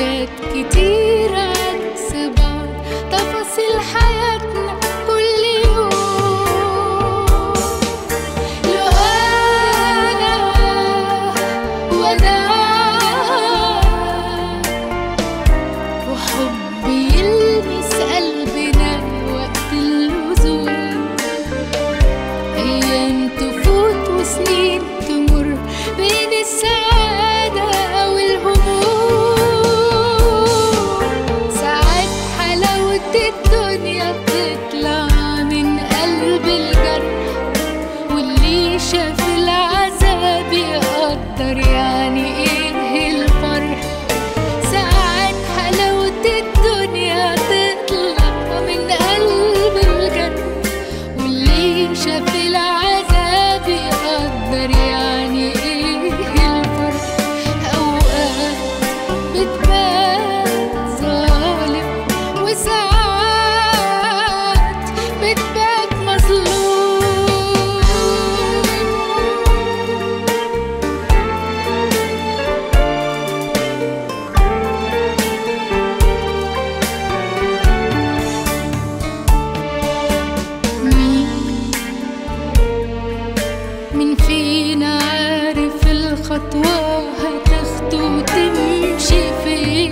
حاجات كتير عكس بعض تفاصيل حياتنا كل يوم لو أنا وأنا وحب يلمس قلبنا وقت اللزوم أيام تفوت وسنين تمر بين السعادة والهموم ساعات حلاوة الدنيا بتطلع من قلب الجرح واللي شاف العذاب يقدر يعني ايه الفرح ساعات حلاوة الدنيا تطلع من قلب الجنة واللي شاف العذاب يقدر يعني ايه الفرق اوقات بتبان ظالم وساعات بتبان مظلوم مين مين فينا عارف الخطوة هتاخده وتمشي فين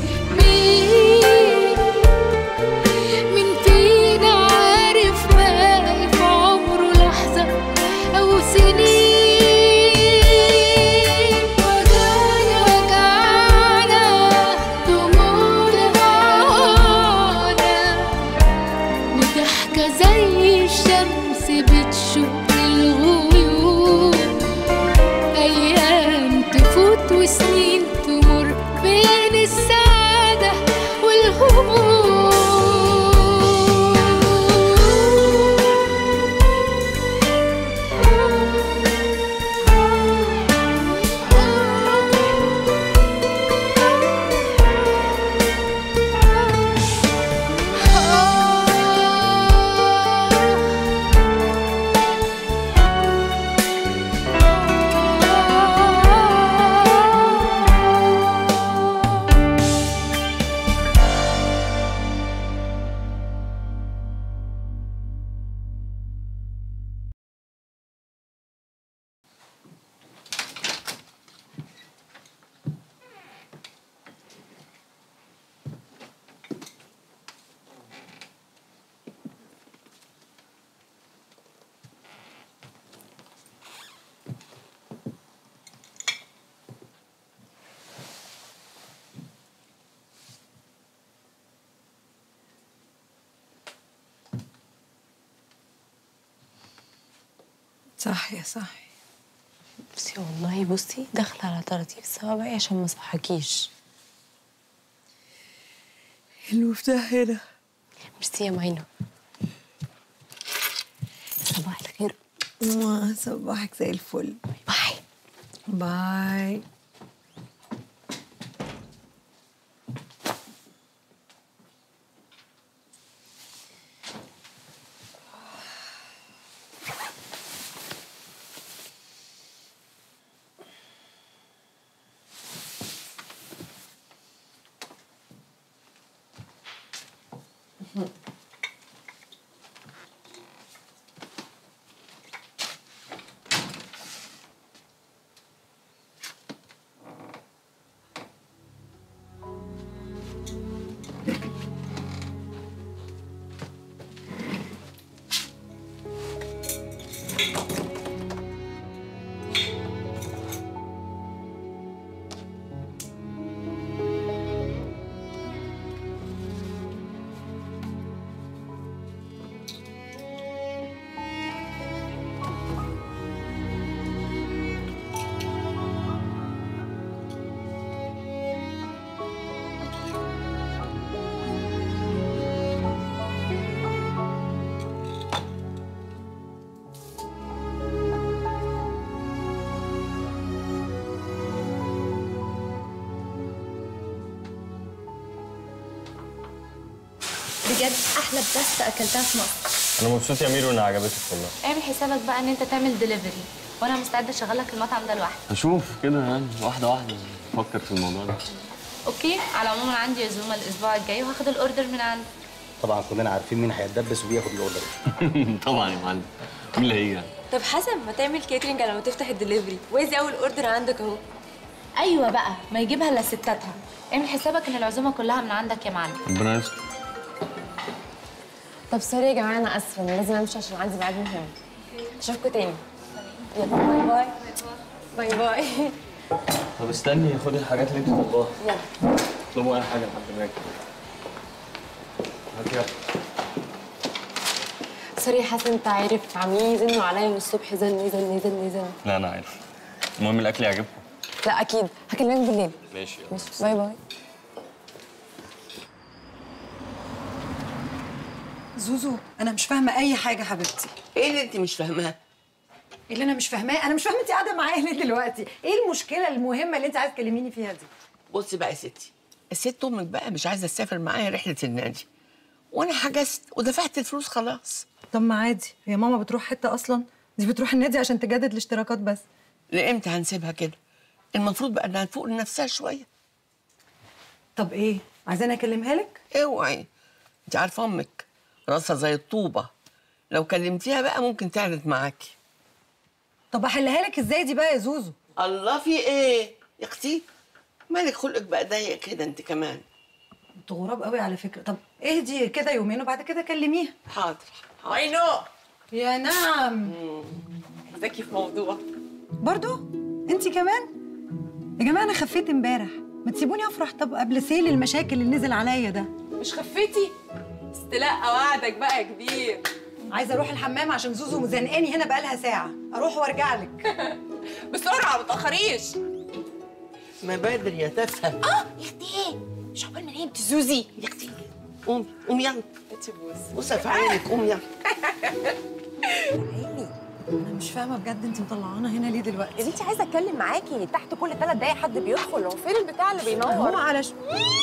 مين مين فينا عارف باقي في عمره لحظة أو سنين وجعنا وجعنا دموعنا معانا وضحكة زي الشمس بتشق الغيوم أيام تفوت وسنين تمر بين السعادة صح يا صح بصي والله بصي داخله على ترتيب صوابعي عشان ما اصحكيش المفتاح هنا ميرسي يا معينه صباح الخير ما صباحك زي الفل باي باي بجد احلى باستا اكلتها في مصر انا مبسوط يا ميرو انها عجبتك والله اعمل حسابك بقى ان انت تعمل دليفري وانا مستعده اشغلك المطعم ده لوحدي هشوف كده يعني واحده واحده نفكر في الموضوع ده اوكي على العموم انا عندي عزومه الاسبوع الجاي وهاخد الاوردر من عندك طبعا كلنا عارفين مين هيتدبس وبياخد الاوردر طبعا يا معلم مين اللي هيجي طب حسن ما تعمل كيترينج على ما تفتح الدليفري وازي اول اوردر عندك اهو ايوه بقى ما يجيبها الا ستاتها اعمل حسابك ان العزومه كلها من عندك يا معلم ربنا يستر طب سوري يا جماعه انا اسفه انا لازم امشي عشان عندي ميعاد مهم اشوفكم تاني يلا باي باي باي باي طب استني خدي الحاجات اللي انت طالباها يلا اطلبوا اي حاجه لحد ما اجي هات يلا سوري يا حسن انت عارف عاملين يزنوا عليا من الصبح زن زن زن زن لا انا عارف المهم الاكل يعجبكم لا اكيد هكلمك بالليل ماشي يلا ماشي باي باي زوزو انا مش فاهمه اي حاجه حبيبتي ايه اللي انت مش فاهماه؟ إيه اللي انا مش فاهماه انا مش فاهمه انت قاعده معايا ليه دلوقتي ايه المشكله المهمه اللي انت عايزه تكلميني فيها دي بصي بقى يا ستي الست امك بقى مش عايزه تسافر معايا رحله النادي وانا حجزت ودفعت الفلوس خلاص طب ما عادي هي ماما بتروح حته اصلا دي بتروح النادي عشان تجدد الاشتراكات بس لامتى هنسيبها كده؟ المفروض بقى انها تفوق لنفسها شويه طب ايه عايزاني اكلمها لك اوعي انت عارفه امك راسها زي الطوبه لو كلمتيها بقى ممكن تعرض معاكي طب احلها لك ازاي دي بقى يا زوزو الله في ايه يا اختي مالك خلقك بقى ضيق كده انت كمان انتوا غراب قوي على فكره طب اهدي كده يومين وبعد كده كلميها حاضر اي نو يا نعم ذكي في موضوع برضو انت كمان يا جماعه انا خفيت امبارح ما تسيبوني افرح طب قبل سيل المشاكل اللي نزل عليا ده مش خفيتي استلقى وعدك بقى يا كبير عايزه اروح الحمام عشان زوزو زنقاني هنا بقالها ساعه اروح وارجع لك بسرعه ما تاخريش ما بدر يا تافهه اه يا اختي ايه مش عقبال ما نمت زوزي يا اختي قومي قومي يلا انت بوس بصي في عينك قومي يلا انا مش فاهمه بجد انت مطلعانا هنا ليه دلوقتي يا بنتي عايزه اتكلم معاكي تحت كل ثلاث دقايق حد بيدخل هو فين البتاع اللي بينور هو على ش...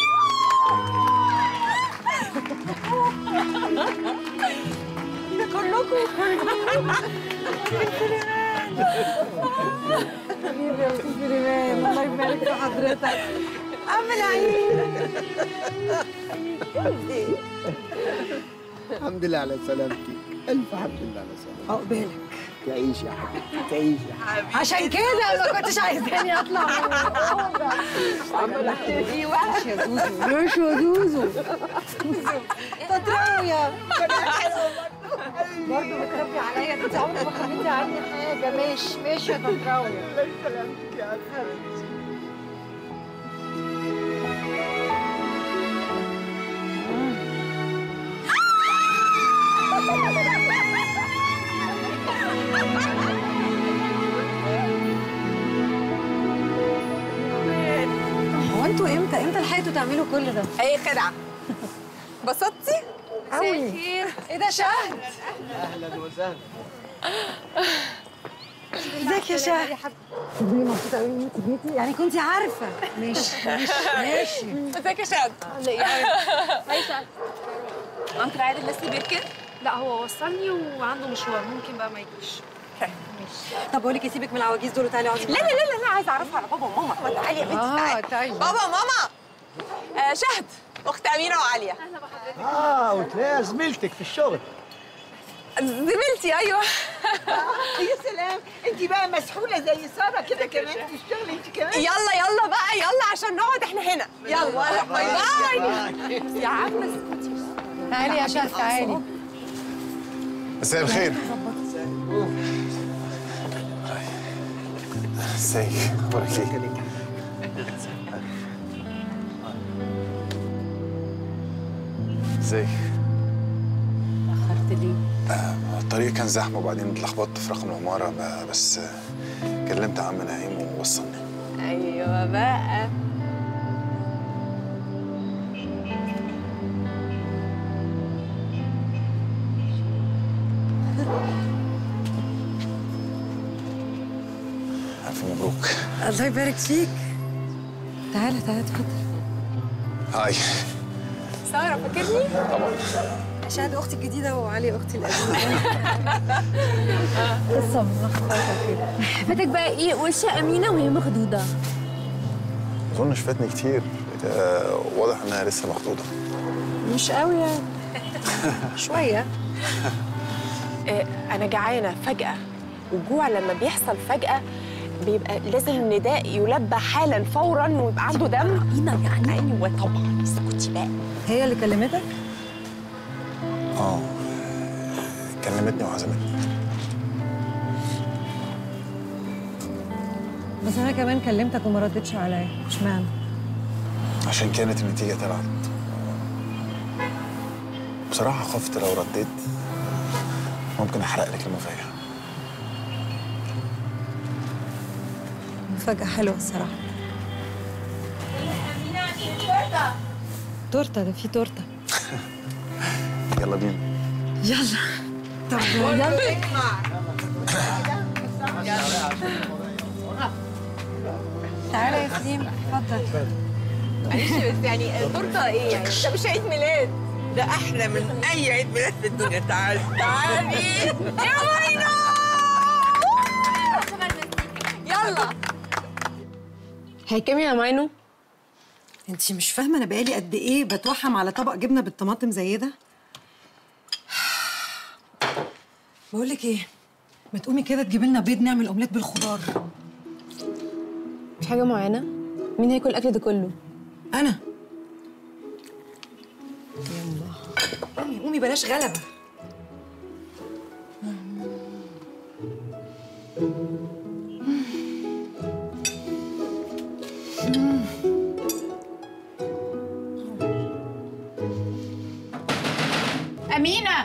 حبيبي يا استاذ سليمان الله يبارك في حضرتك عم العيد الحمد لله على سلامتك ألف حمد لله على سلامتك عقبالك تعيش يا حبيبتي تعيش يا حبيبتي عشان كده ما كنتش عايزاني اطلع من الأوضة. ماشي يا زوزو ماشي يا زوزو تتربية برضه بتربي عليا انت عمرك ما خبيتي عني حاجة ماشي ماشي يا تتراوية هو انتوا امتى امتى لحقتوا تعملوا كل ده؟ اي خدعه بسطتي قوي ايه ده شهد أهلا وسهلا ازيك يا شهد يا حبيبتي صدقني مبسوطه قوي ان انت جيتي يعني كنت عارفه ماشي ماشي ماشي ازيك يا شاد انكل عادل لسه بيركن لا هو وصلني وعنده مشوار ممكن بقى ما يجيش طب بقول لك إيه، سيبك من العواجيز دول وتعالي اقعدي لا لا لا لا انا عايزه اعرفها على بابا وماما ما تعالي يا بنتي اه تعالي طيب بابا وماما آه شهد اخت اميره وعاليه آه وتلاقيها زميلتك في الشغل زميلتي ايوه يا سلام انت بقى مسحوله زي ساره كده كمان في الشغل انت كمان يلا يلا بقى يلا عشان نقعد احنا هنا يلا باي باي يا عم اسكتي تعالي يا شهد تعالي مساء الخير ازيك اخبارك ايه؟ ازيك؟ اخرت ليه الطريق كان زحمه وبعدين اتلخبطت في رقم العماره ب- بس آه، كلمت عم نعيم ووصلني ايوه بقى الف مبروك الله يبارك فيك تعالى تعالى اتفضل هاي ساره فاكرني شهد اختي الجديده وعلي اختي القديمه قصه ملخبطه كده فاتك بقى ايه وش امينه وهي مخدوده اظنش فاتني كتير آه، واضح انها لسه مخطوطه مش قوي يعني شويه آه، انا جعانه فجاه والجوع لما بيحصل فجاه بيبقى لازم النداء يلبى حالا فورا ويبقى عنده دم يعني ايوه طبعا اسكتي بقى هي اللي كلمتك اه كلمتني وعزمتني بس انا كمان كلمتك وما ردتش عليا اشمعنى عشان كانت النتيجه طلعت بصراحه خفت لو رديت ممكن احرق لك المفاجاه مفاجأة حلوة الصراحة تورتة ده في تورتة يلا بينا يلا طب يلا تعالى يا سليم اتفضل معلش بس يعني تورته ايه يعني ده مش عيد ميلاد ده احلى من اي عيد ميلاد في الدنيا تعالي تعالي يا ماينا يلا هي كام يا ماينو انت مش فاهمة انا بقالي قد ايه بتوحم على طبق جبنة بالطماطم زي ده بقول لك ايه ما تقومي كده تجيبي لنا بيض نعمل اومليت بالخضار مش حاجه معينه مين هياكل الاكل ده كله انا قومي قومي بلاش غلبة أمينة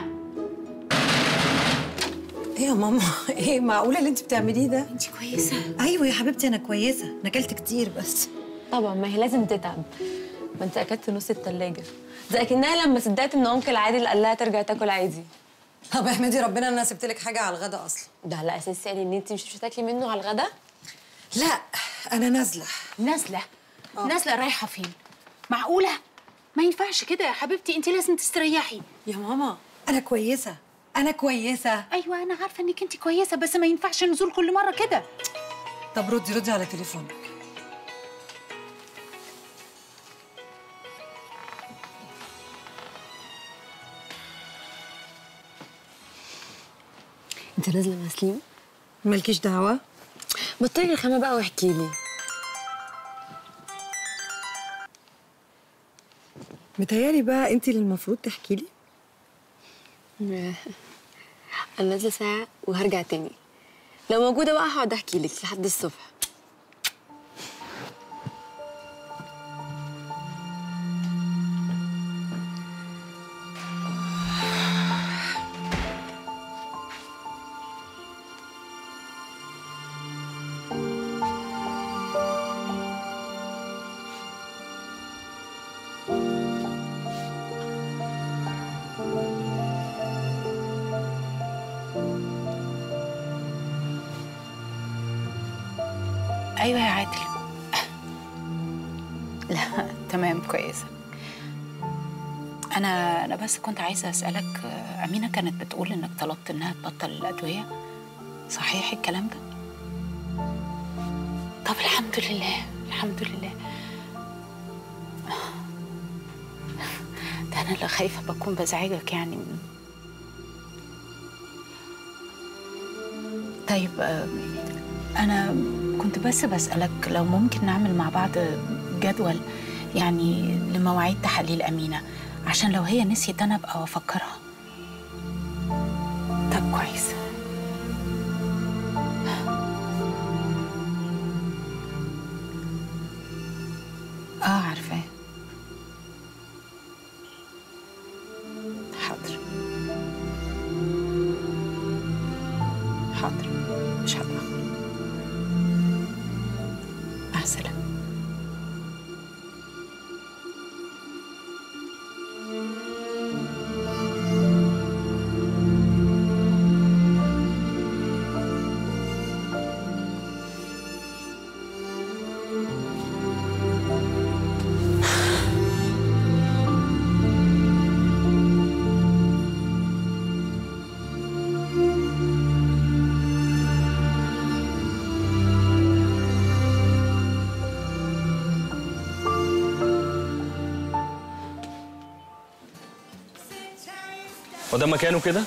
ايه يا ماما ايه معقولة اللي انت بتعمليه ده أنت كويسة ايوه يا حبيبتي انا كويسة انا اكلت كتير بس طبعا ما هي لازم تتعب ما انت اكلت نص التلاجة زي اكنها لما صدقت ان انكل عادل قال لها ترجع تاكل عادي طب احمدي ربنا ان انا سبت لك حاجة على الغدا اصلا ده على اساس يعني ان انت مش مش هتاكلي منه على الغدا لا انا نازلة نازلة نازلة رايحة فين؟ معقولة؟ ما ينفعش كده يا حبيبتي أنت لازم تستريحي يا ماما انا كويسة انا كويسة أيوة أنا عارفة إنك أنت كويسة بس ما ينفعش النزول كل مرة كده طب ردي ردي على تليفونك انت نازله مع سليم مالكيش دعوة بطلي الخامه بقى واحكي لي متهيألي بقى انت اللي المفروض تحكي لي انا نازله ساعه وهرجع تاني لو موجوده بقى هقعد احكي لك لحد الصبح أيوة يا عادل لا تمام كويسة أنا أنا بس كنت عايزة أسألك آه، أمينة كانت بتقول إنك طلبت إنها تبطل الأدوية صحيح الكلام ده؟ طب الحمد لله الحمد لله ده أنا اللي خايفة بكون بزعجك يعني طيب آه، أنا كنت بس بسألك لو ممكن نعمل مع بعض جدول يعني لمواعيد تحاليل أمينة عشان لو هي نسيت أنا أبقى أفكرها طب كويس آه عارفاه حاضر حاضر مش هتأخر مع السلامة هو ده مكانه كده؟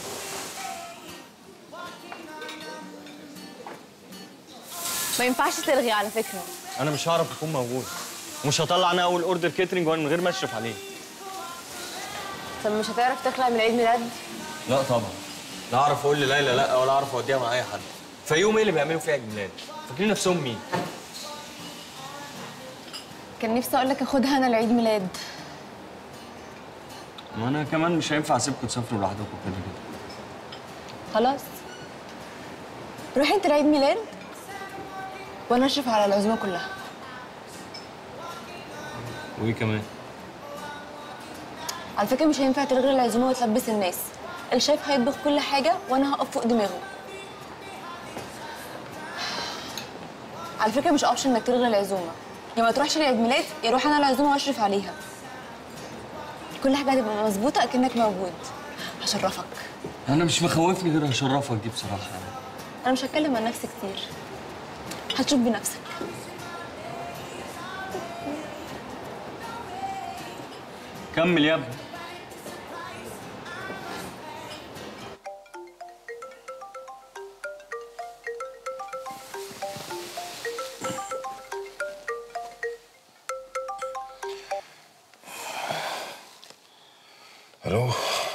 ما ينفعش تلغي على فكره انا مش هعرف اكون موجود ومش هطلع انا اول اوردر كيترينج وانا من غير ما اشرف عليه طب مش هتعرف تخلع من عيد ميلاد لا طبعا لا اعرف اقول لليلى لا ولا اعرف اوديها مع اي حد فيوم ايه اللي بيعملوا فيها عيد ميلاد فاكرين نفسهم مين كان نفسي اقول لك اخدها انا لعيد ميلاد ما انا كمان مش هينفع اسيبكم تسافروا لوحدكم كده كده خلاص روحي انت لعيد ميلاد وانا اشرف على العزومه كلها وايه كمان على فكره مش هينفع تلغي العزومه وتلبس الناس الشيف هيطبخ كل حاجه وانا هقف فوق دماغه على فكره مش اوبشن انك تلغي العزومه يا ما تروحش لعيد ميلاد يا اروح انا العزومه واشرف عليها كل حاجه هتبقى مظبوطه اكنك موجود هشرفك انا مش مخوفني غير هشرفك دي بصراحه يعني. انا مش هتكلم عن نفسي كتير هتشوف بنفسك كمل يا ابني الو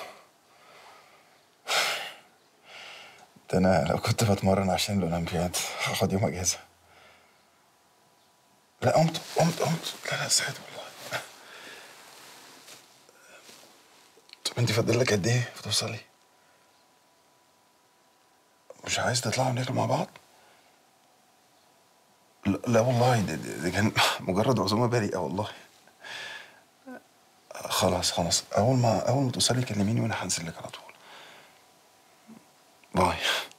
ده انا لو كنت بتمرن عشان الاولمبياد هاخد يوم اجازه لا قمت قمت قمت لا لا سعيد والله طب انت فاضل لك قد ايه توصلي مش عايز تطلعوا ناكل مع بعض لا, لا والله ده, ده ده كان مجرد عزومه بريئه والله خلاص خلاص اول ما اول ما توصلي كلميني وانا هنزل لك على طول باي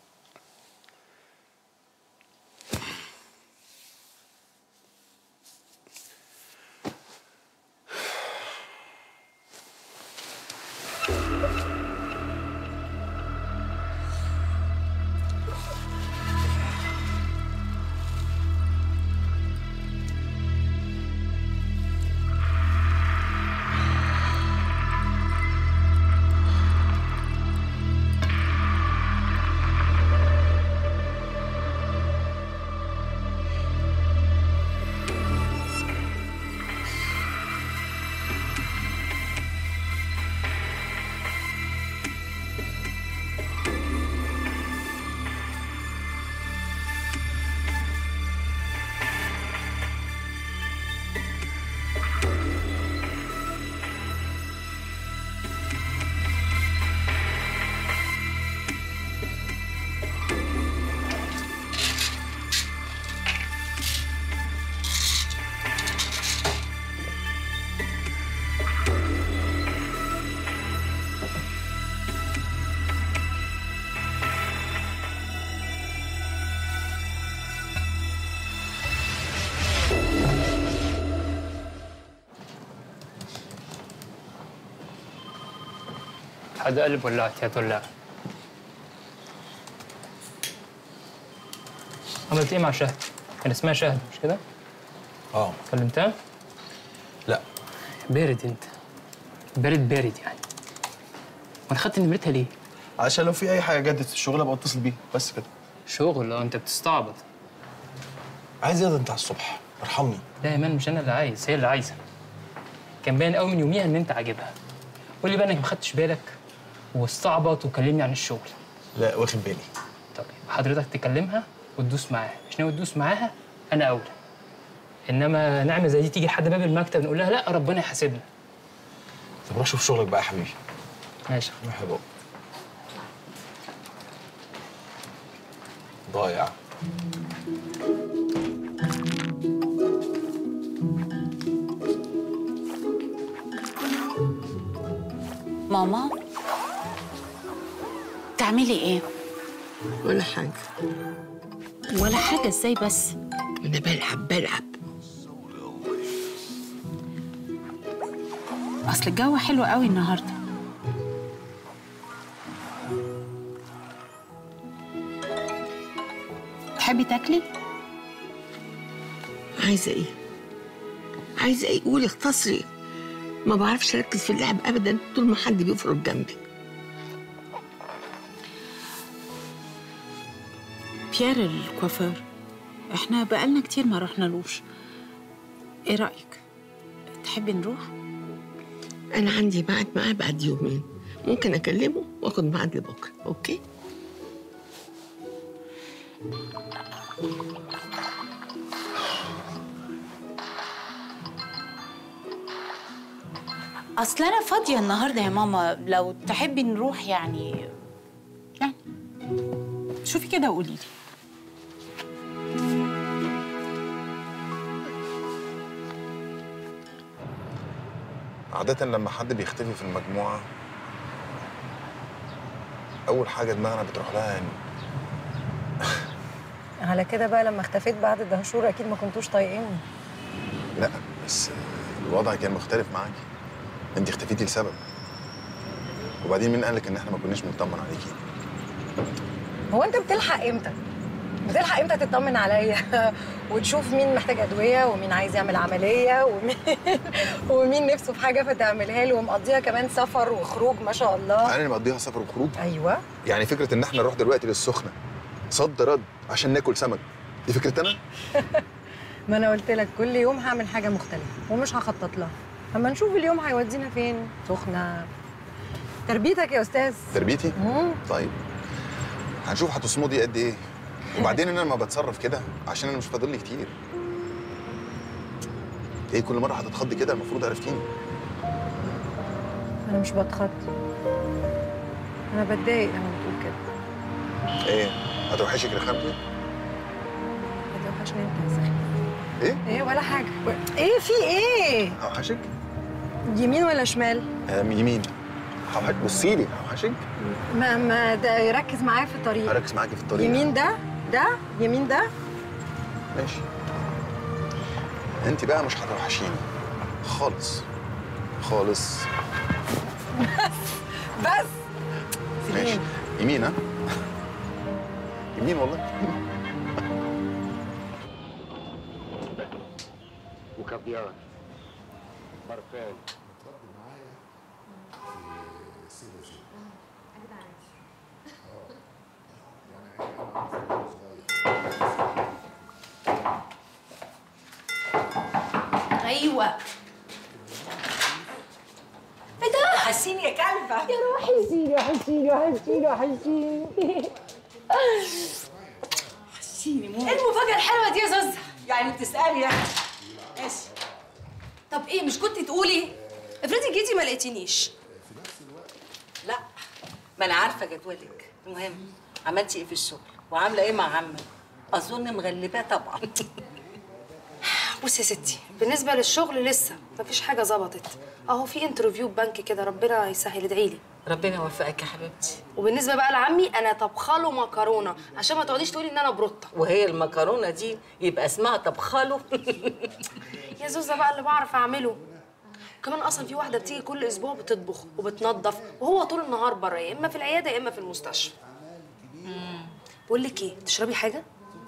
حد قلب ولعت يا تولع عملت ايه مع شهد؟ كان اسمها شهد مش كده؟ اه كلمتها؟ لا بارد انت بارد بارد يعني وانا خدت نمرتها ليه؟ عشان لو في اي حاجه جدت في الشغل ابقى اتصل بيه بس كده شغل اه انت بتستعبط عايز ايه ده انت على الصبح ارحمني لا يا مان مش انا اللي عايز هي اللي عايزه كان باين قوي من يوميها ان انت عاجبها قول لي بقى انك ما خدتش بالك واستعبط وكلمني عن الشغل لا واخد بالي طب يبقى حضرتك تكلمها وتدوس معاها مش ناوي تدوس معاها انا اولى انما نعمه زي دي تيجي لحد باب المكتب نقول لها لا ربنا يحاسبنا طب روح شوف شغلك بقى يا حبيبي ماشي روح يا بابا ضايع ماما تعملي ايه ولا حاجة ولا حاجه ازاي بس أنا بلعب بلعب اصل الجو حلو قوي النهارده تحبي تاكلي عايزة إيه؟ عايزة إيه؟ قولي اختصري ما بعرفش أركز في اللعب أبدا طول ما حد بيفرج جنبي بيير الكوافير احنا بقالنا كتير ما رحنالوش ايه رأيك؟ تحبي نروح؟ انا عندي ميعاد معاه بعد يومين ممكن اكلمه واخد ميعاد لبكره اوكي اصل انا فاضية النهاردة يا ماما لو تحبي نروح يعني يعني شوفي كده وقولي لي عادة لما حد بيختفي في المجموعة أول حاجة دماغنا بتروح لها يعني على كده بقى لما اختفيت بعد الدهشور اكيد ما كنتوش طايقيني لا بس الوضع كان مختلف معاكي انت اختفيتي لسبب وبعدين مين قالك ان احنا ما كناش بنطمن عليكي هو انت بتلحق امتى بتلحق امتى تطمن عليا وتشوف مين محتاج ادويه ومين عايز يعمل عمليه ومين ومين نفسه في حاجه فتعملها له ومقضيها كمان سفر وخروج ما شاء الله انا اللي مقضيها سفر وخروج ايوه يعني فكرة ان احنا نروح دلوقتي للسخنة صد رد عشان ناكل سمك دي فكرة انا ما انا قلت لك كل يوم هعمل حاجه مختلفه ومش هخطط لها اما نشوف اليوم هيودينا فين سخنه تربيتك يا استاذ تربيتي مم. طيب هنشوف هتصمدي قد ايه وبعدين انا لما بتصرف كده عشان انا مش فاضل لي كتير ايه كل مره هتتخضي كده المفروض عرفتيني انا مش بتخض انا بتضايق لما بتقول كده ايه هتوحشك رخامتي هتوحشني انت يا سخيف ايه ايه ولا حاجه ايه في ايه هوحشك يمين ولا شمال آه يمين هوحشك بصي لي هوحشك ما ما ده يركز معايا في الطريق هركز معاكي في الطريق يمين ده ده يمين ده ماشي انت بقى مش هتوحشيني خالص خالص بس ماشي يمين ها يمين والله وكافيار برفان ايوه ايه ده حسيني يا كلبه يا روحي حسيني حسيني حسيني حسيني حسيني موت ايه المفاجاه الحلوه دي يا زوزة يعني بتسالي يعني ماشي طب ايه مش كنت تقولي افرضي جيتي ما لقيتينيش لا ما انا عارفه جدولك المهم عملتي ايه في الشغل وعامله ايه مع عمك اظن مغلباه طبعا بصي يا ستي بالنسبه للشغل لسه مفيش حاجه ظبطت اهو في انترفيو بنك كده ربنا يسهل ادعي لي ربنا يوفقك يا حبيبتي وبالنسبه بقى لعمي انا طبخاله مكرونه عشان ما تقعديش تقولي ان انا بروطه وهي المكرونه دي يبقى اسمها طبخاله يا زوزة بقى اللي بعرف اعمله كمان اصلا في واحده بتيجي كل اسبوع بتطبخ وبتنظف وهو طول النهار بره يا اما في العياده يا اما في المستشفى بقول لك ايه تشربي حاجه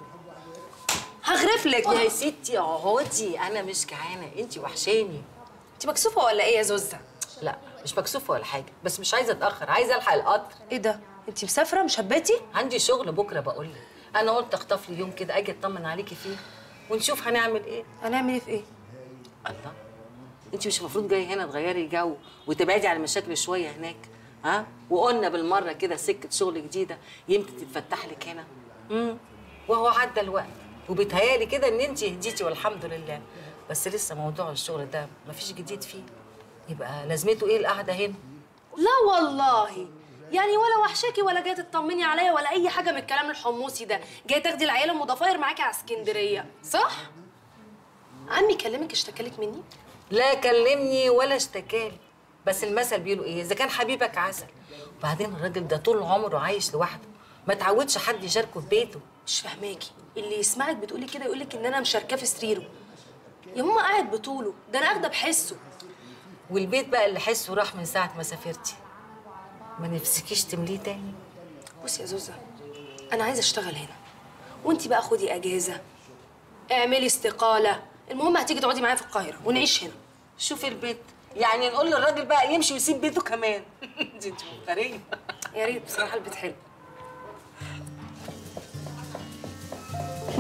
هغرف لك يا ستي اقعدي انا مش جعانه انت وحشاني انت مكسوفه ولا ايه يا زوزة لا مش مكسوفه ولا حاجه بس مش عايزه اتاخر عايزه الحق القطر ايه ده انت مسافره مش هباتي عندي شغل بكره بقول لك انا قلت اخطف لي يوم كده اجي اطمن عليكي فيه ونشوف هنعمل ايه هنعمل ايه في ايه الله انت مش المفروض جايه هنا تغيري جو وتبعدي عن المشاكل شويه هناك ها وقلنا بالمره كده سكه شغل جديده يمكن تتفتح لك هنا امم وهو عدى الوقت وبيتهيالي كده ان انت هديتي والحمد لله بس لسه موضوع الشغل ده مفيش جديد فيه يبقى لازمته ايه القعده هنا لا والله يعني ولا وحشاكي ولا جايه تطمني عليا ولا اي حاجه من الكلام الحموسي ده جايه تاخدي العيله المضافير معاكي على اسكندريه صح عمي كلمك اشتكالك مني لا كلمني ولا اشتكالي بس المثل بيقولوا ايه اذا كان حبيبك عسل وبعدين الراجل ده طول عمره عايش لوحده ما تعودش حد يشاركه في بيته مش فاهماكي اللي يسمعك بتقولي كده يقولك ان انا مشاركاه في سريره يا ماما قاعد بطوله ده انا اخده بحسه والبيت بقى اللي حسه راح من ساعه ما سافرتي ما نفسكيش تمليه تاني بصي يا زوزة انا عايزه اشتغل هنا وانتي بقى خدي اجازه اعملي استقاله المهم هتيجي تقعدي معايا في القاهره ونعيش هنا شوفي البيت يعني نقول للراجل بقى يمشي ويسيب بيته كمان دي انت مفتريه يا ريت بصراحه البيت حلو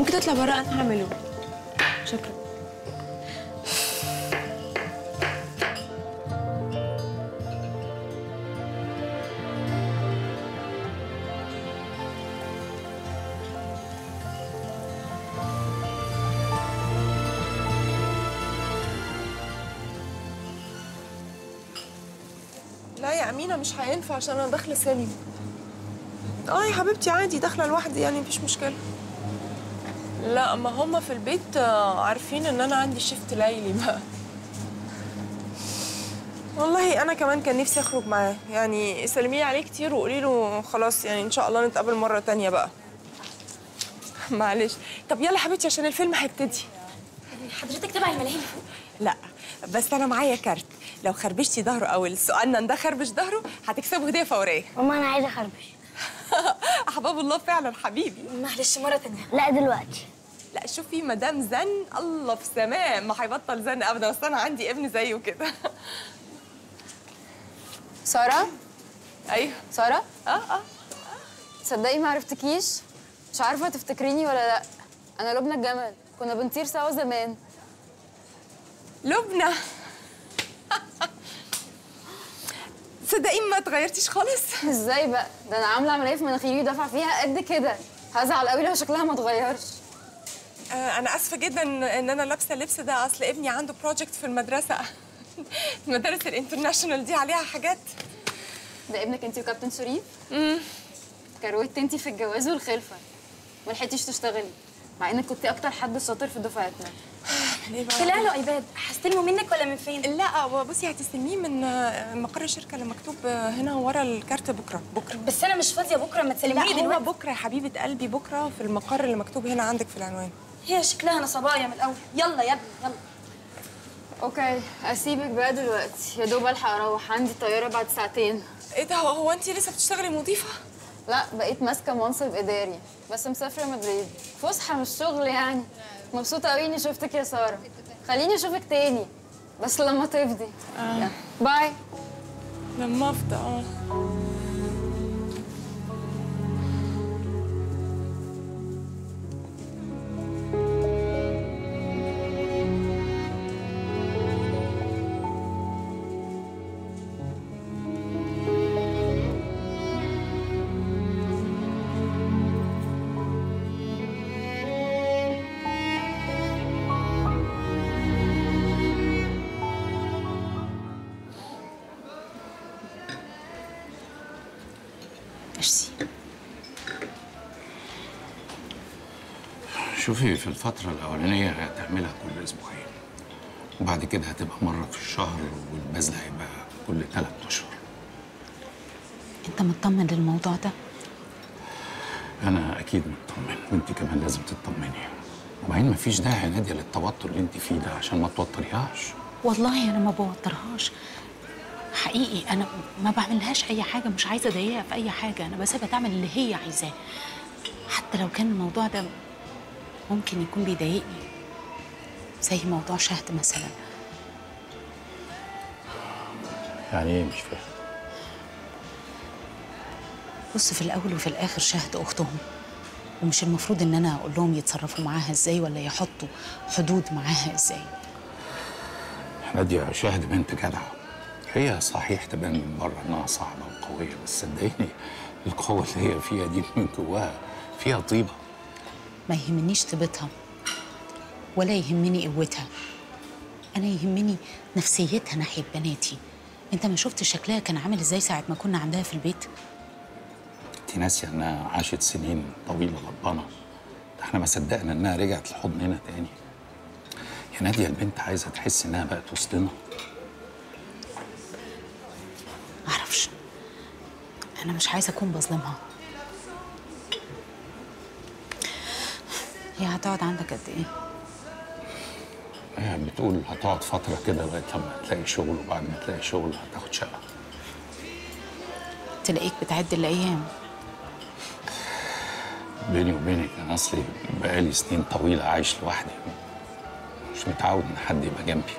ممكن تطلع بره انا هعمله شكرا لا يا أمينة مش هينفع عشان أنا داخلة سليم اه يا حبيبتي عادي داخلة لوحدي يعني مفيش مشكلة لا ما هم في البيت آه، عارفين ان انا عندي شيفت ليلي بقى والله انا كمان كان نفسي اخرج معاه يعني سلمي عليه كتير وقولي له خلاص يعني ان شاء الله نتقابل مرة تانية بقى معلش طب يلا حبيبتي عشان الفيلم هيبتدي حضرتك تبع الملاهي لا بس انا معايا كارت لو خربشتي ظهره او السؤال ده خربش ظهره هتكسبوا هديه فوريه ماما انا عايزه اخربش احباب الله فعلا حبيبي معلش مره تانية لا دلوقتي لا شوفي مدام زن الله في سماه ما هيبطل زن ابدا بس انا عندي ابن زيه كده سارة ايوه سارة اه اه تصدقي ما عرفتكيش مش عارفة تفتكريني ولا لا أنا لبنى الجمل كنا بنطير سوا زمان لبنى تصدقي ما اتغيرتيش خالص ازاي بقى ده أنا عاملة عملية في مناخيري ودافعة فيها قد كده هزعل قوي لو شكلها ما اتغيرش آه انا اسفه جدا ان انا لابسه اللبس ده اصل ابني عنده بروجكت في المدرسه المدارس الانترناشونال دي عليها حاجات ده ابنك انت وكابتن شريف امم كروت انت في الجواز والخلفة ما لحقتيش تشتغلي مع انك كنتي اكتر حد شاطر في دفعتنا طلع له ايباد هستلمه منك ولا من فين؟ لا هو بصي هتستلميه من آه، مقر الشركه اللي مكتوب آه، هنا ورا الكارت بكره بكره بس انا مش فاضيه بكره ما لا تسلميه لي هو دلوقتي بكره يا حبيبه قلبي بكره في المقر اللي مكتوب هنا عندك في العنوان هي شكلها نصبايا من الاول يلا يا ابني يلا اوكي اسيبك بقى دلوقتي يا دوب الحق اروح عندي طيارة بعد ساعتين ايه ده هو انت لسه بتشتغلي مضيفه لا بقيت ماسكة منصب إداري بس مسافرة مدريد فسحة مش شغل يعني مبسوطة قوي إني شفتك يا سارة خليني أشوفك تاني بس لما تفضي آه. باي لما افضى اه ميرسي شوفي في الفترة الأولانية هتعملها كل أسبوعين وبعد كده هتبقى مرة في الشهر والبذل هيبقى كل ثلاث أشهر انت مطمن للموضوع ده أنا أكيد مطمن وأنت كمان لازم تطمني وبعدين مفيش داعي نادية للتوتر اللي أنت فيه ده عشان ما توتريهاش والله انا ما بوترهاش حقيقي انا ما بعملهاش اي حاجه مش عايزه اضايقها في اي حاجه انا بسيبها تعمل اللي هي عايزاه حتى لو كان الموضوع ده ممكن يكون بيضايقني زي موضوع شهد مثلا يعني إيه مش فاهم بص في الاول وفي الاخر شهد اختهم ومش المفروض ان انا اقول لهم يتصرفوا معاها ازاي ولا يحطوا حدود معاها ازاي نادية شاهد بنت جدعة هي صحيح تبان من بره إنها صعبة وقوية بس صدقيني القوة اللي هي فيها دي من جواها فيها طيبة ما يهمنيش طيبتها ولا يهمني قوتها انا يهمني نفسيتها ناحيه بناتي انت ما شفت شكلها كان عامل ازاي ساعه ما كنا عندها في البيت انت ناسية إنها عاشت سنين طويلة غضبانة ده احنا ما صدقنا إنها رجعت لحضننا تاني يا نادية البنت عايزة تحس إنها بقت وسطنا معرفش انا مش عايزه اكون بظلمها هي هتقعد عندك قد ايه هي بتقول هتقعد فترة كده لغاية لما تلاقي شغل وبعد ما تلاقي شغل هتاخد شقة تلاقيك بتعد الايام بيني وبينك أنا أصلي بقالي سنين طويلة عايش لوحدي مش متعود إن حد يبقى جنبي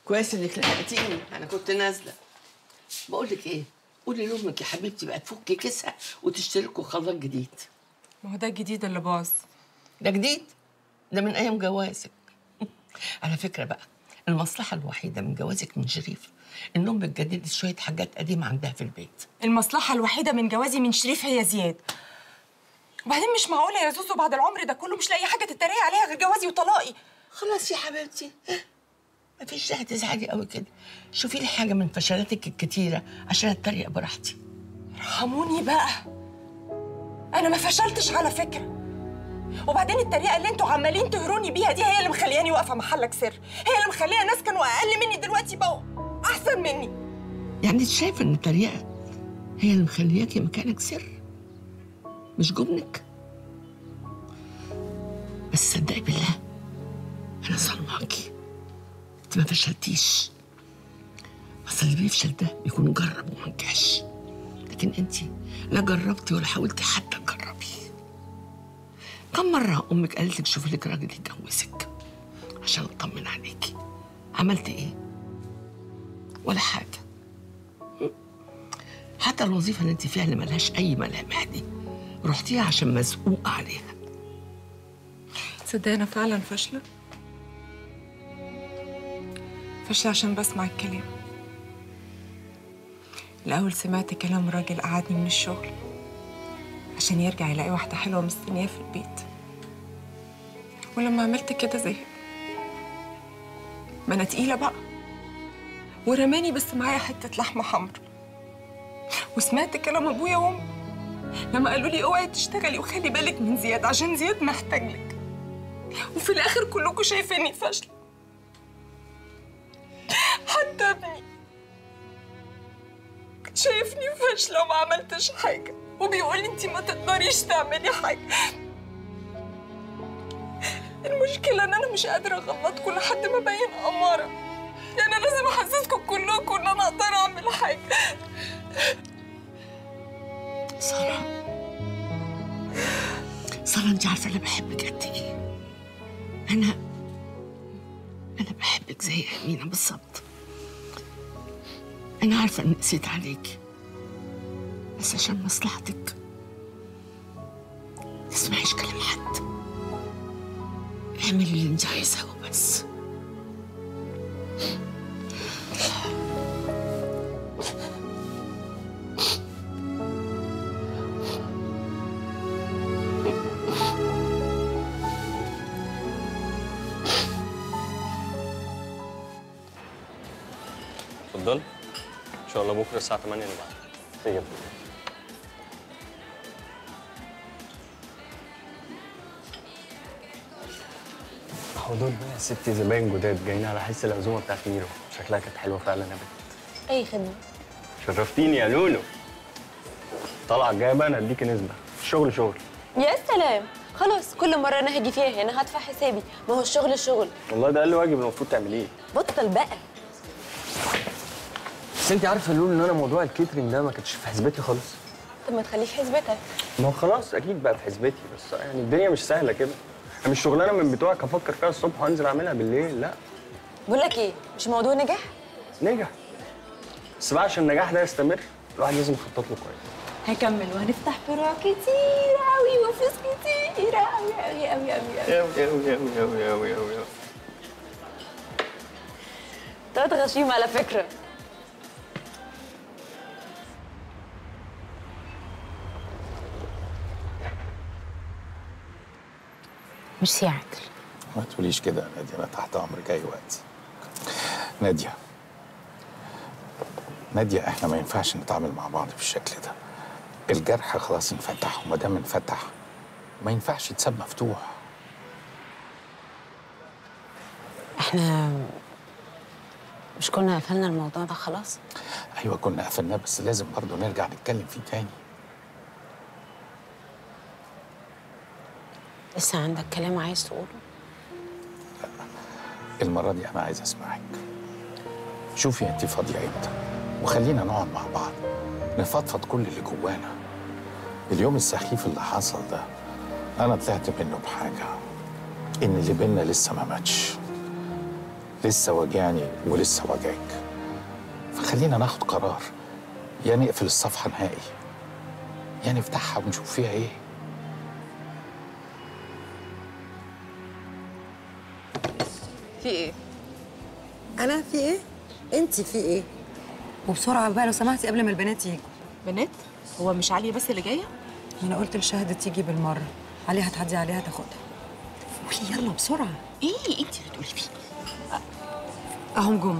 كويس انك لحقتيني انا كنت نازله بقول لك ايه قولي لامك يا حبيبتي بقى تفكي كيسها وتشتركوا خلاط جديد ما هو ده الجديد اللي باظ ده جديد ده من ايام جوازك على فكره بقى المصلحه الوحيده من جوازك من شريف ان امك جددت شويه حاجات قديمه عندها في البيت المصلحة الوحيدة من جوازي من شريف هي زياد وبعدين مش معقولة يا زوزو بعد العمر ده كله مش لاقي حاجة تتريق عليها غير جوازي وطلاقي خلاص يا حبيبتي مفيش داعي تزعلي قوي كده شوفي لي حاجه من فشلاتك الكتيره عشان اتريق براحتي ارحموني بقى انا ما فشلتش على فكرة وبعدين التريقة اللي انتوا عمالين تهروني بيها دي هي اللي مخلياني واقفة محلك سر هي اللي مخليه ناس كانوا اقل مني دلوقتي بقوا احسن مني يعني انت شايفه ان التريقه هي اللي مخلياكي مكانك سر مش جبنك بس صدقي بالله انا ظلماكي انت ما فشلتيش اصل اللي بيفشل ده بيكون جرب وما نجحش لكن انت لا جربتي ولا حاولتي حتى تجربي كم مرة أمك قالت لك شوفي لك راجل يتجوزك عشان أطمن عليكي عملتي إيه؟ ولا حاجة حتى الوظيفة اللي أنت فيها اللي ملهاش أي ملامح دي رحتيها عشان مزقوقة عليها تصدق انا فعلا فاشلة فاشلة عشان بسمع الكلام الأول سمعت كلام راجل قعدني من الشغل عشان يرجع يلاقي واحدة حلوة مستنياه في البيت ولما عملت كده زي ما أنا تقيلة بقى ورماني بس معايا حتة لحمة حمرا وسمعت كلام أبويا وأمي لما قالوا لي اوعي تشتغلي وخلي بالك من زياد عشان زياد محتاج لك وفي الآخر كلكم شايفيني فاشلة حتى ابني شايفني فاشلة وما عملتش حاجة وبيقول لي انت ما تقدريش تعملي حاجة المشكلة ان انا مش قادرة اغلطكم لحد ما ابين أمارة يعني أنا لازم احسسكم كلكم ان انا اقدر اعمل حاجة سارة سارة أنت عارفة أنا بحبك قد إيه أنا أنا بحبك زي أمينة بالظبط أنا عارفة إني قسيت عليكي بس عشان مصلحتك تسمعيش كلام حد اعملي اللي أنت عايزاه وبس اتفضل ان شاء الله بكره الساعه 8 نبعت طيب هو دول بقى يا ستي زباين جداد جايين على حس العزومه بتاعت ميرو شكلها كانت حلوه فعلا يا بنت اي خدمه شرفتيني يا لولو طالعه الجايه بقى انا اديكي نسبه الشغل شغل يا سلام خلاص كل مره انا هاجي فيها هنا هدفع حسابي ما هو الشغل شغل والله ده اقل واجب المفروض تعمليه بطل بقى بس انت عارفه يا لولو ان انا موضوع الكيترينج ده ما كانش في حسبتي خالص طب ما تخليه في حسبتك ما هو خلاص اكيد بقى في حسبتي بس يعني الدنيا مش سهله كده انا مش شغلانه من بتوعك افكر فيها الصبح وانزل اعملها بالليل لا بقول لك ايه مش موضوع نجح نجح بس بقى عشان النجاح ده يستمر الواحد لازم يخطط له كويس هكمل وهنفتح فروع كتير قوي وفلوس كتير قوي قوي قوي قوي أوي أوي أوي أوي أوي أوي أوي تلات غشيم على فكره ميرسي يا عادل ما تقوليش كده يا نادية أنا تحت أمرك أي وقت نادية نادية إحنا ما ينفعش نتعامل مع بعض بالشكل ده الجرح خلاص انفتح وما دام انفتح ما ينفعش يتساب مفتوح احنا مش كنا قفلنا الموضوع ده خلاص أيوة كنا قفلناه بس لازم برضه نرجع نتكلم فيه تاني لسه عندك كلام عايز تقوله المرة دي أنا عايز أسمعك شوفي أنت فاضية إمتى وخلينا نقعد مع بعض نفضفض كل اللي جوانا اليوم السخيف اللي حصل ده أنا طلعت منه بحاجة إن اللي بينا لسه ما ماتش لسه واجعني ولسه واجعك فخلينا ناخد قرار يا نقفل الصفحة نهائي يا نفتحها ونشوف فيها ايه في ايه؟ انا في ايه؟ انت في ايه؟ وبسرعه بقى لو سمحتي قبل ما البنات يجوا بنات هو مش علي بس اللي جايه ما انا قلت لشهد تيجي بالمره علي هتعدي عليها تاخدها قولي يلا بسرعه ايه انت بتقولي فيه اهم جم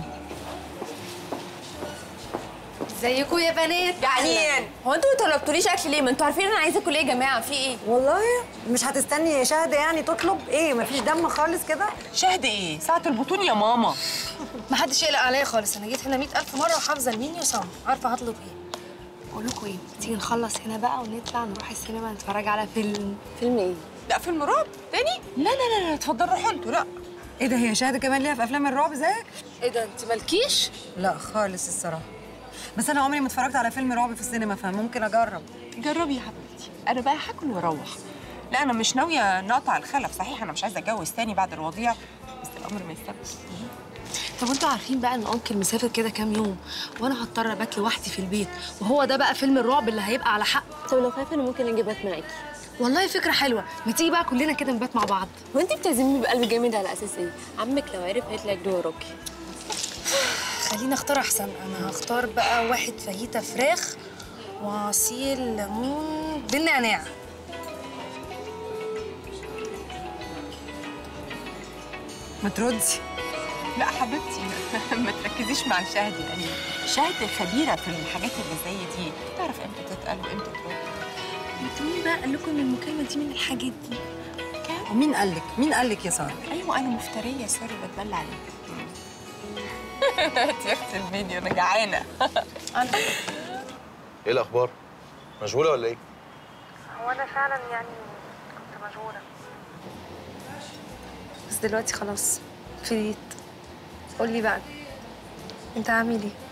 ازيكم يا بنات جعانين هو انتوا ما طلبتوليش اكل ليه ما انتوا عارفين انا عايزه اكل ايه يا جماعه في ايه والله مش هتستني شهد يعني تطلب ايه مفيش دم خالص كده شهد ايه ساعه البطون يا ماما ما حدش يقلق عليا خالص انا جيت هنا مئة ألف مرة وحافظة المنيو صم عارفة هطلب ايه بقول لكم ايه تيجي نخلص هنا بقى ونطلع نروح السينما نتفرج على فيلم فيلم ايه لا فيلم رعب تاني لا لا لا لا اتفضل روحوا انتوا لا ايه ده هي شهد كمان ليها في افلام الرعب زيك ايه ده انت مالكيش لا خالص الصراحه بس انا عمري ما اتفرجت على فيلم رعب في السينما فممكن اجرب جربي يا حبيبتي انا بقى هاكل واروح لا انا مش ناويه نقطع الخلف صحيح انا مش عايزه اتجوز تاني بعد الوضيع بس الامر ما يستاهلش طب انتوا عارفين بقى ان انكل مسافر كده كام يوم وانا هضطر ابات لوحدي في البيت وهو ده بقى فيلم الرعب اللي هيبقى على حق طب لو خايفه انا ممكن اجي بات معاكي والله فكره حلوه ما تيجي بقى كلنا كده نبات مع بعض وانت بتعزميني بقلب جامد على اساس ايه عمك لو عرف هيطلع يجري وراكي خلينا اختار احسن انا هختار بقى واحد فاهيتا فراخ وعصير ليمون بالنعناع ما تردي لا حبيبتي ما تركزيش مع شهد يعني شهد خبيره في الحاجات اللي زي دي تعرف امتى تتقل وامتى ترد انتوا مين بقى قال لكم ان المكالمه دي من الحاجات دي ومين قال لك مين قال لك يا ساره ايوه انا مفتريه سوري بتبلى عليك انت يا اختي الفيديو انا جعانه ايه الاخبار مشغوله ولا ايه هو انا فعلا يعني كنت مشغوله بس دلوقتي خلاص فضيت قولي بقى انت عامل ايه